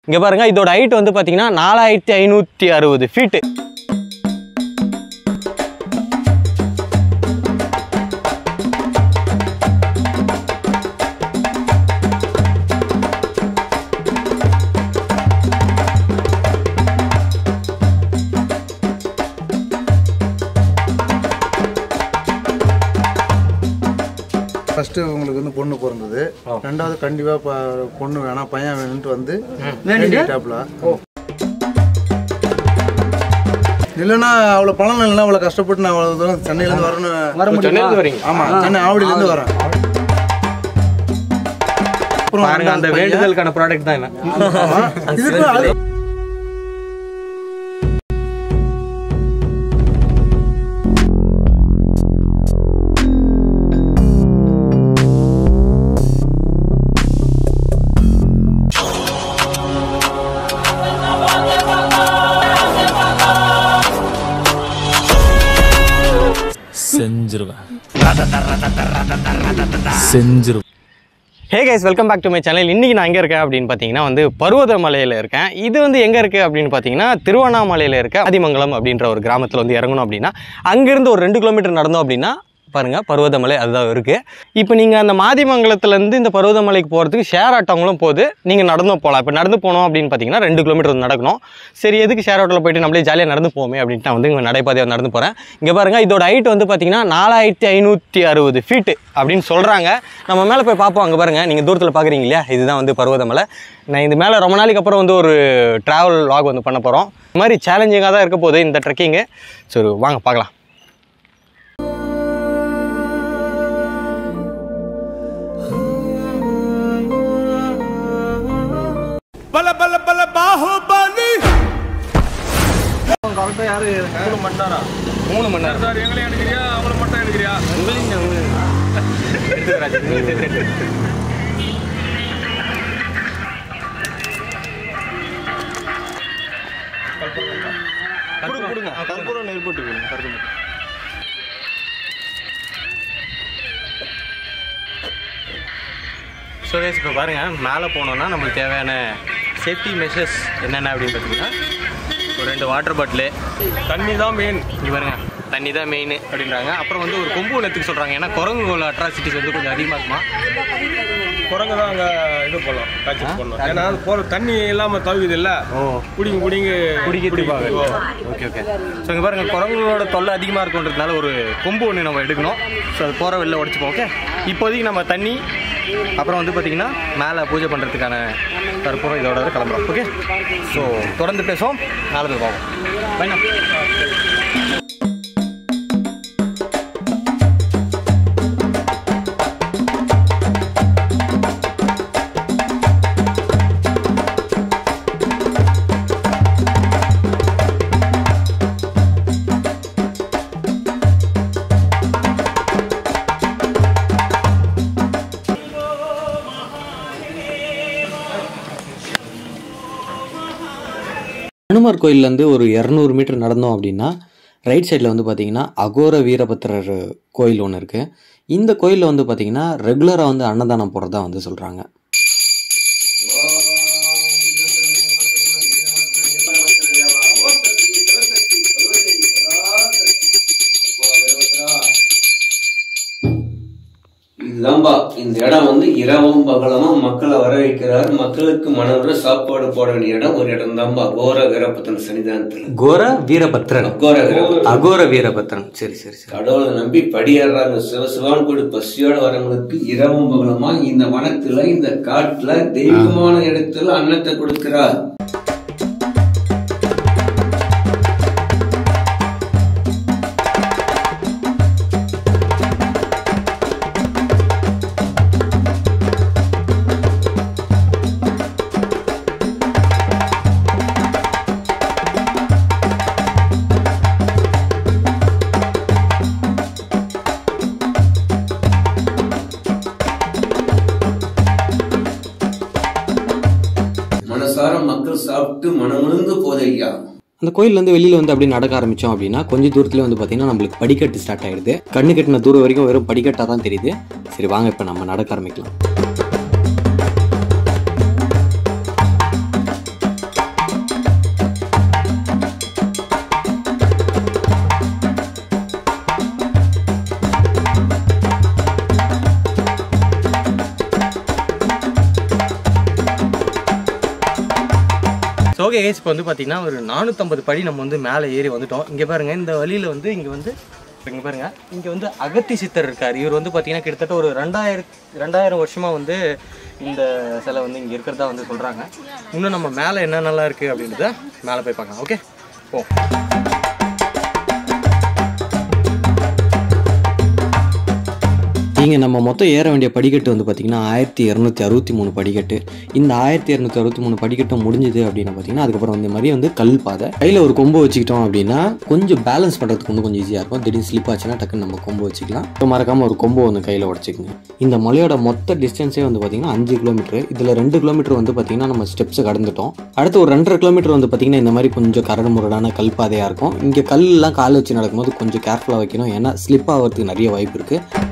இங்கே பாருங்க இதோட ஹைட் வந்து பார்த்தீங்கன்னா நாலாயிரத்தி ஐநூற்றி அறுபது ஃபீட்டு ஃபர்ஸ்ட் உங்களுக்கு வந்து பொண்ணு பிறந்தது ரெண்டாவது கண்டிப்பா ப- பொண்ணு வேணாம் பையன் வேணும்ட்டு வந்து வேண்டிட்டாப்ல இல்லைன்னா அவ்வளோ பணம் இல்லைன்னா அவ்வளோ கஷ்டப்பட்டு நான் அவ்வளோ தூரம் சென்னையிலேருந்து வரணும் வர சென்னையிலேருந்து வரீங்க ஆமாம் சென்னை ஆவடியிலேருந்து வரேன் அப்புறம் பாருங்க அந்த வேண்டுதலுக்கான ப்ராடக்ட் தான் இவன் இதுக்கு அது செஞ்சிருவேன் செஞ்சிருவேன் hey guys welcome back to my channel இன்றைக்கி நான் எங்கே இருக்கேன் அப்படின்னு பார்த்தீங்கன்னா வந்து பருவதமலையில் இருக்கேன் இது வந்து எங்கே இருக்குது அப்படின்னு பார்த்தீங்கன்னா திருவண்ணாமலையில் இருக்க ஆதிமங்கலம் அப்படின்ற ஒரு கிராமத்தில் வந்து இறங்கணும் அப்படின்னா அங்கேருந்து ஒரு ரெண்டு கிலோமீட்டர் நடந்தோம் அப்படின்னா பாருங்கள் பருவதமலை அதுதான் இருக்குது இப்போ நீங்கள் அந்த மாதிமங்கலத்துலேருந்து இந்த பருவதமலைக்கு போகிறதுக்கு ஷேர் ஆட்டோங்களும் போகுது நீங்கள் நடந்தும் போகலாம் இப்போ நடந்து போனோம் அப்படின்னு பார்த்தீங்கன்னா ரெண்டு கிலோமீட்டர் வந்து நடக்கணும் சரி எதுக்கு ஷேர் ஆட்டோவில் போயிட்டு நம்மளே ஜாலியாக நடந்து போமே அப்படின்ட்டு நான் வந்து இங்கே நடைபாதையாக நடந்து போகிறேன் இங்கே பாருங்கள் இதோட ஹைட் வந்து பார்த்தீங்கன்னா நாலாயிரத்தி ஐநூற்றி அறுபது ஃபீட்டு அப்படின்னு சொல்கிறாங்க நம்ம மேலே போய் பார்ப்போம் அங்கே பாருங்கள் நீங்கள் தூரத்தில் பார்க்குறீங்க இல்லையா இதுதான் வந்து பருவதமலை நான் இது மேலே ரொம்ப நாளைக்கு அப்புறம் வந்து ஒரு ட்ராவல் லாக் வந்து பண்ண போகிறோம் இந்த மாதிரி சேலஞ்சிங்காக தான் இருக்க போகுது இந்த ட்ரெக்கிங்கு சரி வாங்க பார்க்கலாம் பல பல பல பாகுபலி மூணு மணி நேரம் சார் எங்களையும் எடுக்கிறியா அவங்கள மட்டும் எடுக்கிறியா கற்பூரம் நெருப்பட்டு ஸோ கைஸ் இப்போ பாருங்கள் மேலே போனோன்னா நம்மளுக்கு தேவையான சேஃப்டி மெஷர்ஸ் என்னென்ன அப்படின்னு பார்த்தீங்கன்னா ஒரு ரெண்டு வாட்டர் பாட்டிலு தண்ணி தான் மெயின் இங்கே பாருங்க தண்ணி தான் மெயின் அப்படின்றாங்க அப்புறம் வந்து ஒரு கொம்பு ஒன்றுத்துக்கு சொல்கிறாங்க ஏன்னா குரங்குகளோட அட்ராசிட்டிஸ் வந்து கொஞ்சம் அதிகமாக இருக்குமா குரங்கு தான் அங்கே இது பண்ணலாம் காய்ச்சி பண்ணலாம் ஏன்னா அது போகிற தண்ணி இல்லாமல் தவிக்குது இல்லை ஓ குடிங்க குடிங்க குடிக்கிறதுக்காக ஓகே ஓகே ஸோ இங்கே பாருங்கள் குரங்குகளோட தொல்லை அதிகமாக இருக்குன்றதுனால ஒரு கொம்பு ஒன்று நம்ம எடுக்கணும் ஸோ அது போகிற வெளில உடச்சிப்போம் ஓகே இப்போதைக்கு நம்ம தண்ணி அப்புறம் வந்து பார்த்திங்கன்னா மேலே பூஜை பண்ணுறதுக்கான கற்பூரம் இதோட வந்து கிளம்புறோம் ஓகே ஸோ தொடர்ந்து பேசுவோம் நாளை போய் பார்ப்போம் பையனா ஹனுமார் கோயிலேருந்து ஒரு இரநூறு மீட்டர் நடந்தோம் அப்படின்னா ரைட் சைடில் வந்து பார்த்தீங்கன்னா அகோர வீரபத்திரர் கோயில் ஒன்று இருக்குது இந்த கோயிலில் வந்து பார்த்தீங்கன்னா ரெகுலராக வந்து அன்னதானம் போடுறதா வந்து சொல்கிறாங்க இதுதான்பா இந்த இடம் வந்து இரவும் பகலமும் மக்களை வர வைக்கிறார் மக்களுக்கு மனவர சாப்பாடு போட வேண்டிய இடம் ஒரு இடம் தான்பா கோர வீரபத்திரன் சன்னிதானத்துல கோர வீரபத்ரன் கோர வீரபத்திரன் அகோர வீரபத்ரன் சரி சரி சரி கடவுளை நம்பி படியேறாங்க சிவசிவான் கூட பசியோட வரவங்களுக்கு இரவும் பகலமா இந்த வனத்துல இந்த காட்டுல தெய்வமான இடத்துல அன்னத்தை கொடுக்கிறார் மனசார மக்கள் சாப்பிட்டு மனமுழுந்து போதையா அந்த கோயிலேருந்து வெளியில் வந்து அப்படியே நடக்க ஆரம்பித்தோம் அப்படின்னா கொஞ்சம் தூரத்துல வந்து பார்த்தீங்கன்னா நம்மளுக்கு படிக்கட்டு ஸ்டார்ட் ஆயிடுது கண்ணு கட்டின தூரம் வரைக்கும் வெறும் படிக்கட்டாக தான் தெரியுது சரி வாங்க இப்போ நம்ம நடக்க ஆரம்பிக்கலாம் ஸோ ஓகே கேஸ் இப்போ வந்து பார்த்தீங்கன்னா ஒரு நானூற்றம்பது படி நம்ம வந்து மேலே ஏறி வந்துட்டோம் இங்கே பாருங்கள் இந்த வழியில் வந்து இங்கே வந்து இங்கே பாருங்க இங்கே வந்து அகத்தி சித்தர் இருக்கார் இவர் வந்து பார்த்தீங்கன்னா கிட்டத்தட்ட ஒரு ரெண்டாயிரத்து ரெண்டாயிரம் வருஷமாக வந்து இந்த சிலை வந்து இங்கே இருக்கிறதா வந்து சொல்கிறாங்க இன்னும் நம்ம மேலே என்னென்னலாம் இருக்குது அப்படின்றத மேலே போய் பார்க்கலாம் ஓகே போ இங்கே நம்ம மொத்தம் ஏற வேண்டிய படிக்கட்டு வந்து பார்த்திங்கன்னா ஆயிரத்தி இரநூத்தி அறுபத்தி மூணு படிக்கட்டு இந்த ஆயிரத்தி இரநூத்தி அறுபத்தி மூணு படிக்கட்டும் முடிஞ்சுது அப்படின்னு பார்த்தீங்கன்னா அதுக்கப்புறம் இந்த மாதிரி வந்து கல் பாதை கையில் ஒரு கொம்பு வச்சுக்கிட்டோம் அப்படின்னா கொஞ்சம் பேலன்ஸ் பண்ணுறதுக்கு வந்து கொஞ்சம் ஈஸியாக இருக்கும் திடீர்னு ஸ்லிப் ஆச்சுன்னா டக்குன்னு நம்ம கொம்பு வச்சுக்கலாம் இப்போ மறக்காமல் ஒரு கொம்பு வந்து கையில் உடச்சிக்கோங்க இந்த மலையோட மொத்த டிஸ்டன்ஸே வந்து பார்த்திங்கன்னா அஞ்சு கிலோமீட்டர் இதில் ரெண்டு கிலோமீட்டர் வந்து பார்த்திங்கன்னா நம்ம ஸ்டெப்ஸை கடந்துட்டோம் அடுத்து ஒரு ரெண்டரை கிலோமீட்டர் வந்து பார்த்திங்கன்னா இந்த மாதிரி கொஞ்சம் கரடு முரடான கல் பாதையாக இருக்கும் இங்கே கல்லாம் கால் வச்சு நடக்கும்போது கொஞ்சம் கேர்ஃபுல்லாக வைக்கணும் ஏன்னா ஸ்லிப் ஆகிறதுக்கு நிறைய வாய்ப்பு இருக்குது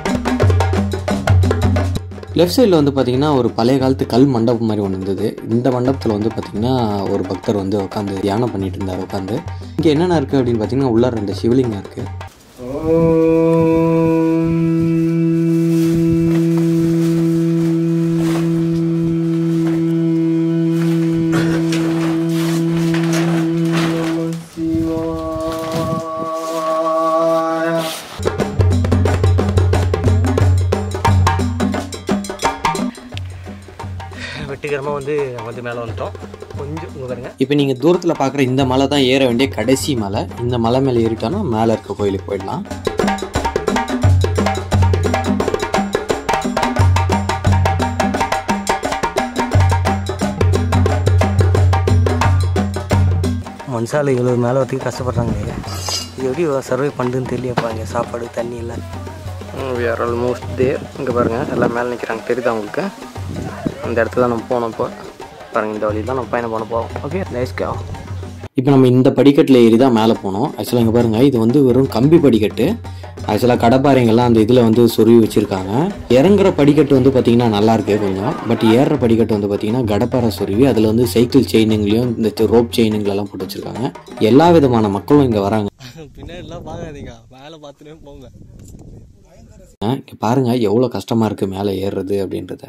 லெஃப்ட் சைடில் வந்து பார்த்தீங்கன்னா ஒரு பழைய காலத்து கல் மண்டபம் மாதிரி ஒன்று இருந்தது இந்த மண்டபத்தில் வந்து பார்த்தீங்கன்னா ஒரு பக்தர் வந்து உட்காந்து தியானம் பண்ணிட்டு இருந்தார் உட்காந்து இங்கே என்னென்ன இருக்குது அப்படின்னு பார்த்தீங்கன்னா உள்ள ரெண்டு சிவலிங்கம் இருக்குது வெற்றிகரமாக வந்து வந்து மேலே வந்துட்டோம் கொஞ்சம் இங்கே பாருங்க இப்போ நீங்கள் தூரத்தில் பார்க்குற இந்த மலை தான் ஏற வேண்டிய கடைசி மலை இந்த மலை மேலே ஏறிட்டோன்னா மேலே இருக்க கோயிலுக்கு போயிடலாம் மனுஷால இவ்வளோ மேலே வரதுக்கு கஷ்டப்படுறாங்களே இது எப்படி சர்வை பண்ணுதுன்னு தெரியலப்பா இங்கே சாப்பாடு தண்ணி எல்லாம் வி ஆர் ஆல்மோஸ்ட் தேர் இங்கே பாருங்கள் எல்லாம் மேலே நிற்கிறாங்க தெரியுதா உங்களுக்கு அந்த இடத்துல தான் நம்ம போனோம் இப்போ பாருங்கள் இந்த வழியில் தான் நம்ம பயணம் பண்ண போகிறோம் ஓகே நைஸ் கே இப்போ நம்ம இந்த படிக்கட்டில் ஏறி தான் மேலே போனோம் ஆக்சுவலாக இங்கே பாருங்கள் இது வந்து வெறும் கம்பி படிக்கட்டு ஆக்சுவலாக கடப்பாறைங்கெல்லாம் அந்த இதில் வந்து சொருவி வச்சுருக்காங்க இறங்குற படிக்கட்டு வந்து பார்த்திங்கன்னா நல்லா இருக்கு கொஞ்சம் பட் ஏறுற படிக்கட்டு வந்து பார்த்திங்கன்னா கடப்பாறை சொருவி அதில் வந்து சைக்கிள் செயினுங்களையும் இந்த ரோப் செயினுங்களெல்லாம் போட்டு வச்சுருக்காங்க எல்லா விதமான மக்களும் இங்கே வராங்க பின்னாடிலாம் பார்க்காதீங்க மேலே பார்த்துனே போங்க இங்கே பாருங்கள் எவ்வளோ கஷ்டமாக இருக்குது மேலே ஏறுறது அப்படின்றத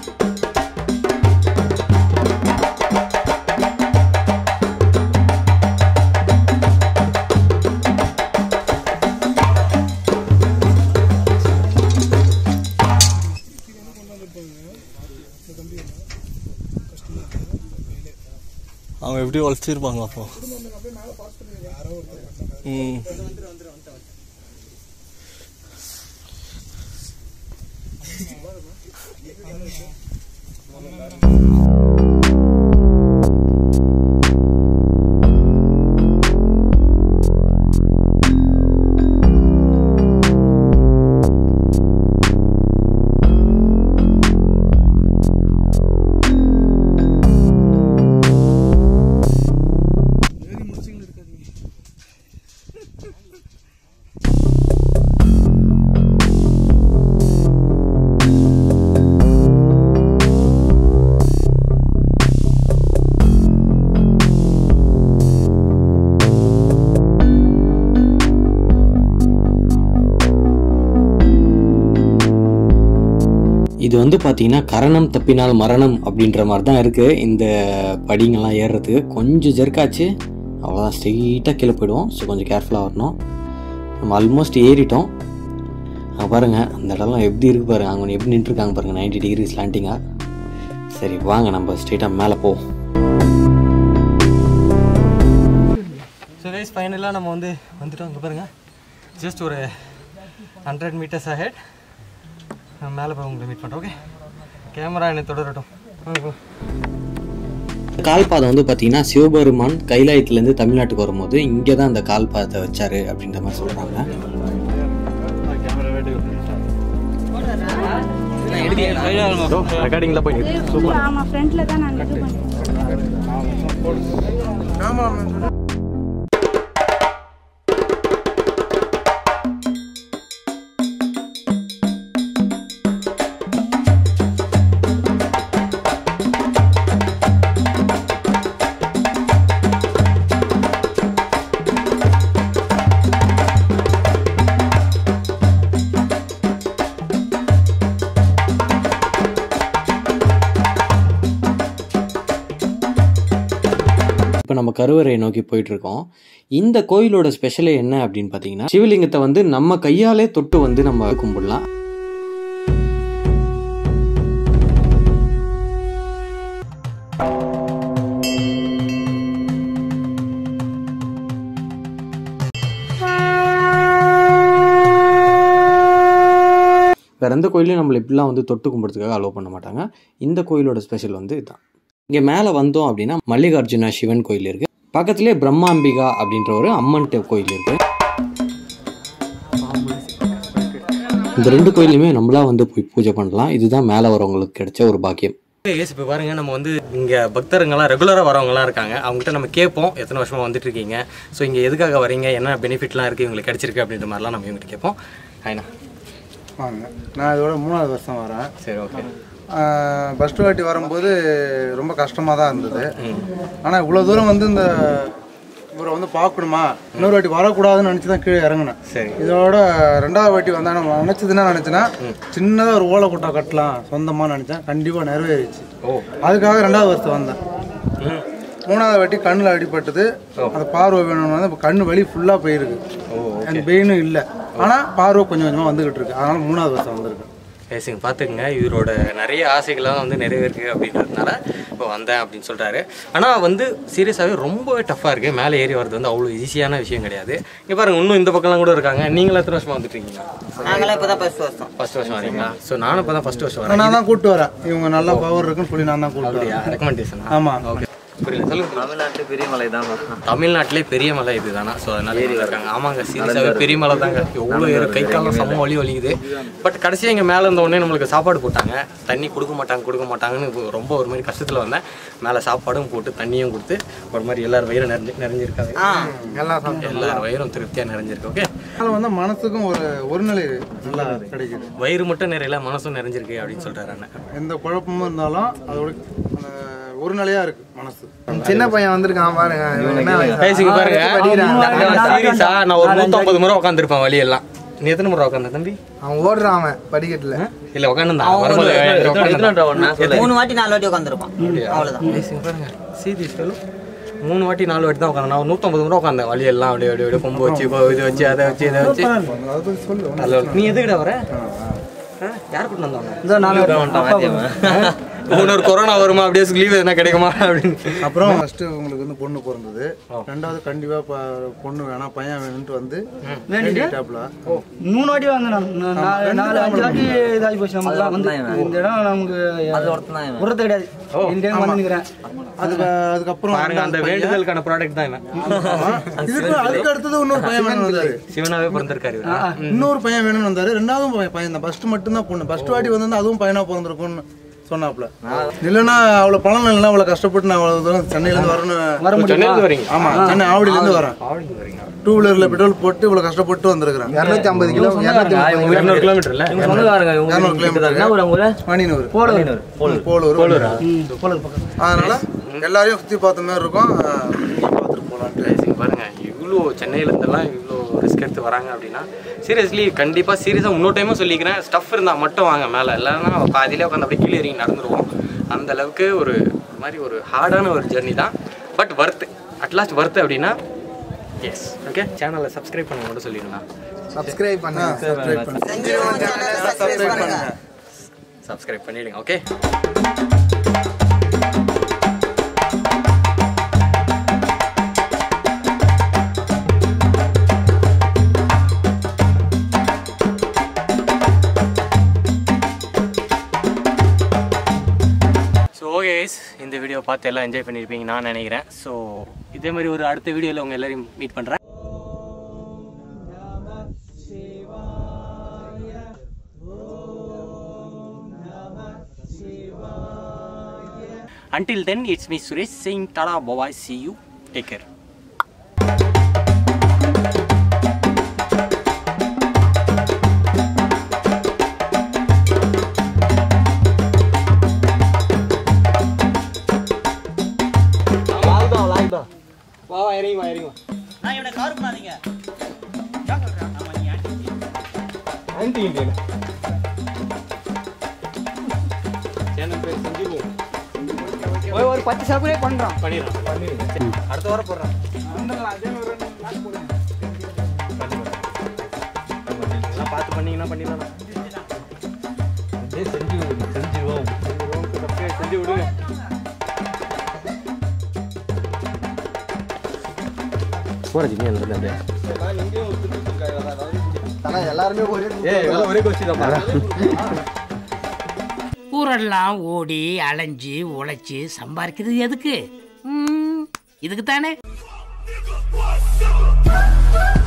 அவங்க எப்படி உழைச்சிருப்பாங்க அப்போ ம் இது வந்து பார்த்தீங்கன்னா கரணம் தப்பினால் மரணம் அப்படின்ற மாதிரி தான் இருக்குது இந்த படிங்கெல்லாம் ஏறுறதுக்கு கொஞ்சம் ஜெர்க்காச்சு அவ்வளோதான் ஸ்ட்ரெயிட்டாக கீழே போயிடுவோம் ஸோ கொஞ்சம் கேர்ஃபுல்லாக வரணும் நம்ம ஆல்மோஸ்ட் ஏறிட்டோம் அங்கே பாருங்கள் அந்த இடம்லாம் எப்படி இருக்கு பாருங்க அவங்க எப்படி நின்றுருக்காங்க பாருங்கள் நைன்டி டிகிரி ஸ்லாண்டிங்காக சரி வாங்க நம்ம ஸ்ட்ரெயிட்டாக மேலே போவோம் ஸோ கைஸ் ஃபைனலாக நம்ம வந்து வந்துட்டோம் இங்கே பாருங்கள் ஜஸ்ட் ஒரு ஹண்ட்ரட் மீட்டர்ஸ் அஹெட் நான் மேலே போய் உங்களை மீட் பண்ணுறோம் ஓகே கேமரா என்னை தொடரட்டும் வாங்க போ. கால்பாதை வந்து பார்த்தீங்கன்னா சிவபெருமான் கைலாயத்துலேருந்து தமிழ்நாட்டுக்கு வரும்போது இங்கே தான் அந்த கால்பாதை வச்சாரு அப்படின்ற மாதிரி சொல்கிறாங்க ரெக்கார்டிங்கில் போய் நிறுத்து. சூப்பர் ஆமா ஃப்ரண்ட்ல தான் நான் இது பண்ணேன் இப்போ நம்ம கருவறையை நோக்கி போயிட்டு இருக்கோம் இந்த கோயிலோட ஸ்பெஷலே என்ன அப்படின்னு பார்த்தீங்கன்னா சிவலிங்கத்தை வந்து நம்ம கையாலே தொட்டு வந்து நம்ம கும்பிடலாம் வேற எந்த கோயிலையும் நம்மளை இப்படிலாம் வந்து தொட்டு கும்பிட்றதுக்காக அலோவ் பண்ண மாட்டாங்க இந்த கோயிலோட ஸ்பெஷல் வந்து இதுதான் இங்கே மேலே வந்தோம் அப்படின்னா மல்லிகார்ஜுனா சிவன் கோயில் இருக்கு பக்கத்துலேயே பிரம்மாம்பிகா அப்படின்ற ஒரு அம்மன் டெ- கோயில் இருக்கு இந்த ரெண்டு கோயிலுமே நம்மளா வந்து போய் பூஜை பண்ணலாம் இதுதான் மேலே வரவங்களுக்கு கிடைச்ச ஒரு பாக்கியம் ஏஸ் இப்போ பாருங்க நம்ம வந்து இங்கே பக்தருங்கெல்லாம் ரெகுலராக வரவங்கலாம் இருக்காங்க அவங்ககிட்ட நம்ம கேட்போம் எத்தனை வருஷமாக வந்துட்டு இருக்கீங்க ஸோ இங்கே எதுக்காக வரீங்க என்ன பெனிஃபிட்லாம் இருக்குது இவங்களுக்கு கிடைச்சிருக்கு அப்படின்ற மாதிரிலாம் நம்ம இவங்ககிட்ட கேட்போம் ஆயினா வாங்க நான் இதோட மூணாவது வருஷம் வரேன் சரி ஓகே ஃபஸ்ட்டு வாட்டி வரும்போது ரொம்ப கஷ்டமாக தான் இருந்தது ஆனால் இவ்வளோ தூரம் வந்து இந்த இவரை வந்து பார்க்கணுமா இன்னொரு வாட்டி வரக்கூடாதுன்னு நினச்சி தான் கீழே இறங்கினேன் சரி இதோட ரெண்டாவது வாட்டி வந்தா நம்ம நினச்சது என்ன நினச்சேன்னா சின்னதாக ஒரு ஓலை குட்டா கட்டலாம் சொந்தமாக நினச்சேன் கண்டிப்பாக நிறைவேறிச்சு ஓ அதுக்காக ரெண்டாவது வருஷம் வந்தேன் ம் மூணாவது வாட்டி கண்ணில் அடிபட்டது அந்த பார்வை வேணும்னு வந்து இப்போ கண்ணு வலி ஃபுல்லாக போயிருக்கு அந்த பெயினும் இல்லை ஆனால் பார்வை கொஞ்சம் கொஞ்சமாக வந்துகிட்டு இருக்கு அதனால மூணாவது வருஷம் வந்திருக்கு பேசுங்க பார்த்துக்குங்க இவரோட நிறைய ஆசைகள்லாம் வந்து நிறைவேற்கு அப்படின்றதுனால இப்போ வந்தேன் அப்படின்னு சொல்கிறாரு ஆனால் வந்து சீரியஸாகவே ரொம்பவே டஃப்பாக இருக்குது மேலே ஏறி வர்றது வந்து அவ்வளோ ஈஸியான விஷயம் கிடையாது இங்கே பாருங்க இன்னும் இந்த பக்கம்லாம் கூட இருக்காங்க நீங்களும் எத்தனை வருஷமா வந்துட்டு இருக்கீங்க நாங்களாம் இப்போ தான் ஃபஸ்ட் வருஷம் ஃபர்ஸ்ட் வருஷம் வரீங்களா ஸோ நானும் இப்போ தான் ஃபஸ்ட் வருஷம் வரேன் நான் தான் கூப்பிட்டு வரேன் இவங்க நல்லா பவர் இருக்குன்னு சொல்லி நான் தான் கூப்பிட்டு வரேன் ரெக்கமெண்டேஷன் ஆமாம் ஓகே புரியல சொல்லுங்க தமிழ்நாட்டு பெரிய மலை தான் தமிழ்நாட்டிலே பெரிய மலை இதுதானா ஸோ அதனால ஏறி இருக்காங்க ஆமாங்க சீரியஸாகவே பெரிய மலை தாங்க எவ்வளோ ஏறு கை காலம் செம்ம வலி வலிக்குது பட் கடைசியாக இங்கே மேலே இருந்த உடனே நம்மளுக்கு சாப்பாடு போட்டாங்க தண்ணி கொடுக்க மாட்டாங்க கொடுக்க மாட்டாங்கன்னு இப்போ ரொம்ப ஒரு மாதிரி கஷ்டத்தில் வந்தேன் மேலே சாப்பாடும் போட்டு தண்ணியும் கொடுத்து ஒரு மாதிரி எல்லாரும் வயிறும் நிறைஞ்சு நிறைஞ்சிருக்காங்க எல்லாம் சாப்பிட்டு எல்லாரும் வயிறும் திருப்தியாக நிறைஞ்சிருக்கு ஓகே அதனால வந்து மனசுக்கும் ஒரு ஒருநிலை நல்லா கிடைக்குது வயிறு மட்டும் நிறையல மனசும் நிறைஞ்சிருக்கு அப்படின்னு சொல்கிறாரு அண்ணன் எந்த குழப்பமும் இருந்தாலும் அதோட அந்த ஒரு நிலையா இருக்கு மனசு சின்ன பையன் வந்திருக்கான் பாருங்க இவன் என்ன வயசு? பேசிக்க பாருங்க படிக்கிறான். சீரியஸா நான் ஒரு நூற்றம்பது முறை உட்காந்துருப்பேன் வழி எல்லாம் நீ எத்தனை முறை உட்காந்த தம்பி அவன் ஓடுறான் அவன் படிக்கட்டுல இல்ல உட்காந்துருந்தான் வரும்போது உட்கார்ந்திருந்தான். மூணு வாட்டி நாலு வாட்டி உட்காந்துருப்பான் அவ்வளோதான் பேசுங்க பாருங்க சீரியஸ் மூணு வாட்டி நாலு வாட்டி தான் உட்காந்து நான் நூற்றம்பது முறை உட்காந்தேன் வழி எல்லாம் அப்படியே அப்படியே அப்படியே கொம்பு வச்சு இப்போ இது வச்சு அதை வச்சு இதை வச்சு அதை பத்தி சொல்லு நல்ல நீ எதுக்கிட்ட வர ஆ? யார் கூட்டு வந்தவங்க இன்னொரு கொரோனா வருமா அப்படியே லீவ் எதுனா கிடைக்குமா அப்படின்னு அப்புறம் ஃபர்ஸ்ட் உங்களுக்கு வந்து பொண்ணு பிறந்தது ரெண்டாவது கண்டிப்பா ப- பொண்ணு வேணாம் பையன் வேணும்ட்டு வந்து வேண்டிட்டாப்ல மூணு வாட்டி வாங்க நாலு நாலு அஞ்சு வாட்டி இதாகி போச்சு நமக்கு வந்து இந்த இடம் நமக்கு அது ஒருத்தன் தான் இவன். உரத்து கிடையாது இந்த டைம் வந்து நிற்கிறேன் அதுக்கு அதுக்கப்புறம் பாருங்க அந்த வேண்டுதலுக்கான ப்ராடக்ட் தான் இவன் இதுக்கு அதுக்கு அடுத்தது இன்னொரு பையன் வேணும்னு வந்தாரு சிவனாவே பிறந்திருக்காரு இவரு. இன்னொரு பையன் வேணும்னு வந்தாரு ரெண்டாவதும் பையன் பையன் தான் ஃபர்ஸ்ட் மட்டும் தான் பொண்ணு ஃபர்ஸ்ட் வாட்டி வந்து அதுவும் பையனா பிறந்திருக்கும்னு சொன்னாப்ல இல்லைன்னா அவ்வளவு பணம் இல்லைன்னா அவ்வளவு கஷ்டப்பட்டு நான் அவ்வளவு தூரம் சென்னையில இருந்து வரணும் வர முடியும் சென்னையில வரீங்க ஆமா சென்னை ஆவடியில இருந்து வரேன் ஆவடிக்கு வரீங்க டூ வீலர்ல பெட்ரோல் போட்டு இவ்வளவு கஷ்டப்பட்டு வந்திருக்கிறேன் இருநூத்தி ஐம்பது கிலோ இருநூத்தி இரநூறு கிலோமீட்டர் இல்ல இரநூறு கிலோமீட்டர் மணிநூறு போலூர் போலூர் போலூர் அதனால எல்லாரையும் சுத்தி பார்த்த மாதிரி இருக்கும் அஹ், பார்த்துட்டு போலான்ட்டு பேசிங்க பாருங்க இவ்வளோ சென்னையில இருந்தெல்லாம் இவ்வளோ ரிஸ்க் எடுத்து வராங்க அப்படின்னா சீரியஸ்லி கண்டிப்பாக சீரியஸாக இன்னொரு டைமும் சொல்லிக்கிறேன் ஸ்டஃப் இருந்தால் மட்டும் வாங்க மேலே இல்லைன்னா பாதியிலே உட்காந்து அப்படியே கீழே இறங்கி நடந்துருவோம் அந்த அளவுக்கு ஒரு ஒரு மாதிரி ஒரு ஹார்டான ஒரு ஜெர்னி தான் பட் ஒர்த்து அட்லாஸ்ட் ஒர்த்து அப்படின்னா எஸ் ஓகே சேனலை சப்ஸ்கிரைப் பண்ண மட்டும் சொல்லிடுங்க சப்ஸ்கிரைப் பண்ணு சப்ஸ்கிரைப் பண்ணி சப்ஸ்கிரைப் பண்ணுங்க சப்ஸ்கிரைப் பண்ணிடுங்க ஓகே ஸோ ஓகே இந்த வீடியோ பார்த்து எல்லாம் என்ஜாய் பண்ணியிருப்பீங்க நான் நினைக்கிறேன் ஸோ இதே மாதிரி ஒரு அடுத்த வீடியோவில் உங்கள் எல்லாரையும் மீட் பண்ணுறேன் Until then, it's me Suresh saying tada, bye bye, see you, take care. வா வா இறங்கி வா இறங்கி வா நான் இவனை கார் பண்ணாதீங்க ஆன்டி இந்தியன் சேனல் பேர் செஞ்சிருவோம் ஒரு பத்து சப்ஸ்கிரைப் பண்ணுறோம் பண்ணிடுறோம் அடுத்த வாரம் போடுறோம் எல்லாம் பார்த்து பண்ணீங்கன்னா பண்ணிடலாம் செஞ்சு செஞ்சிருவோம் செஞ்சு விடுங்க போகிற ஜிம்மி அந்த ஆனா எல்லாருமே ஒரே ஒரே கோச்சி தான் ஊரெல்லாம் ஓடி அலைஞ்சு உழைச்சு சம்பாதிக்கிறது எதுக்கு ம், இதுக்கு தானே